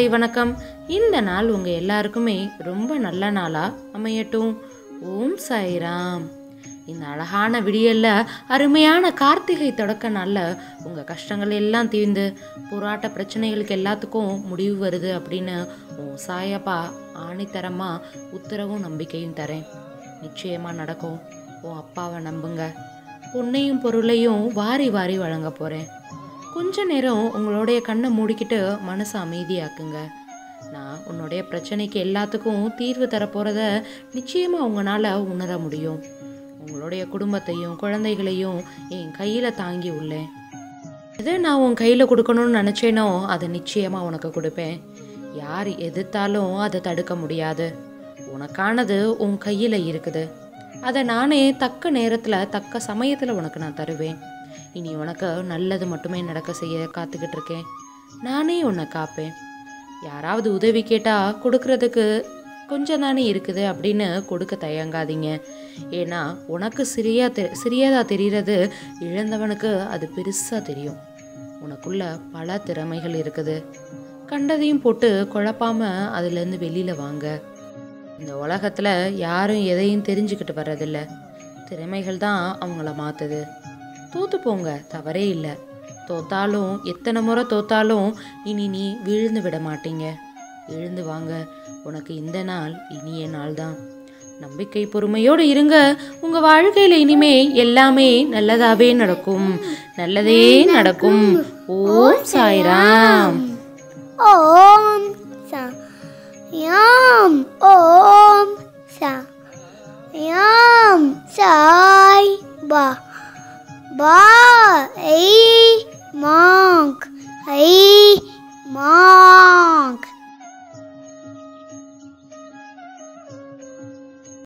காலை வணக்கம் இந்த நாள் உங்கள் எல்லாருக்குமே ரொம்ப நல்ல நாளாக அமையட்டும் ஓம் சாய்ராம் இந்த அழகான விடியல்ல அருமையான கார்த்திகை தொடக்க நாளில் உங்கள் கஷ்டங்கள் எல்லாம் தீர்ந்து போராட்ட பிரச்சனைகளுக்கு எல்லாத்துக்கும் முடிவு வருது அப்படின்னு உன் சாயப்பா ஆணித்தரமாக உத்தரவும் நம்பிக்கையும் தரேன் நிச்சயமாக நடக்கும் உன் அப்பாவை நம்புங்க பொன்னையும் பொருளையும் வாரி வாரி வழங்க போகிறேன் கொஞ்ச நேரம் உங்களுடைய கண்ணை மூடிக்கிட்டு மனசை அமைதியாக்குங்க நான் உன்னுடைய பிரச்சனைக்கு எல்லாத்துக்கும் தீர்வு தரப்போகிறத நிச்சயமாக உங்களால் உணர முடியும் உங்களுடைய குடும்பத்தையும் குழந்தைகளையும் என் கையில் தாங்கி உள்ளேன் எதை நான் உன் கையில் கொடுக்கணும்னு நினச்சேனோ அதை நிச்சயமாக உனக்கு கொடுப்பேன் யார் எதிர்த்தாலும் அதை தடுக்க முடியாது உனக்கானது உன் கையில் இருக்குது அதை நானே தக்க நேரத்தில் தக்க சமயத்தில் உனக்கு நான் தருவேன் இனி உனக்கு நல்லது மட்டுமே நடக்க செய்ய காத்துக்கிட்டு இருக்கேன் நானே உன்னை காப்பேன் யாராவது உதவி கேட்டால் கொடுக்கறதுக்கு கொஞ்சம் தானே இருக்குது அப்படின்னு கொடுக்க தயங்காதீங்க ஏன்னா உனக்கு சிறியா தெ சிறியதாக தெரிகிறது இழந்தவனுக்கு அது பெருசாக தெரியும் உனக்குள்ள பல திறமைகள் இருக்குது கண்டதையும் போட்டு குழப்பாம அதுலேருந்து வெளியில் வாங்க இந்த உலகத்தில் யாரும் எதையும் தெரிஞ்சுக்கிட்டு வர்றதில்ல திறமைகள் தான் அவங்கள மாற்றுது தோத்து போங்க தவறே இல்லை தோத்தாலும் எத்தனை முறை தோத்தாலும் இனி நீ விழுந்து விட மாட்டீங்க எழுந்து வாங்க உனக்கு இந்த நாள் இனிய நாள் தான் நம்பிக்கை பொறுமையோடு இருங்க உங்க வாழ்க்கையில இனிமே எல்லாமே நல்லதாவே நடக்கும் நல்லதே நடக்கும் ஓம் சாய்ராம் ஓம் சா யாம் ஓம் சா யாம் சாய் பா பா ஐ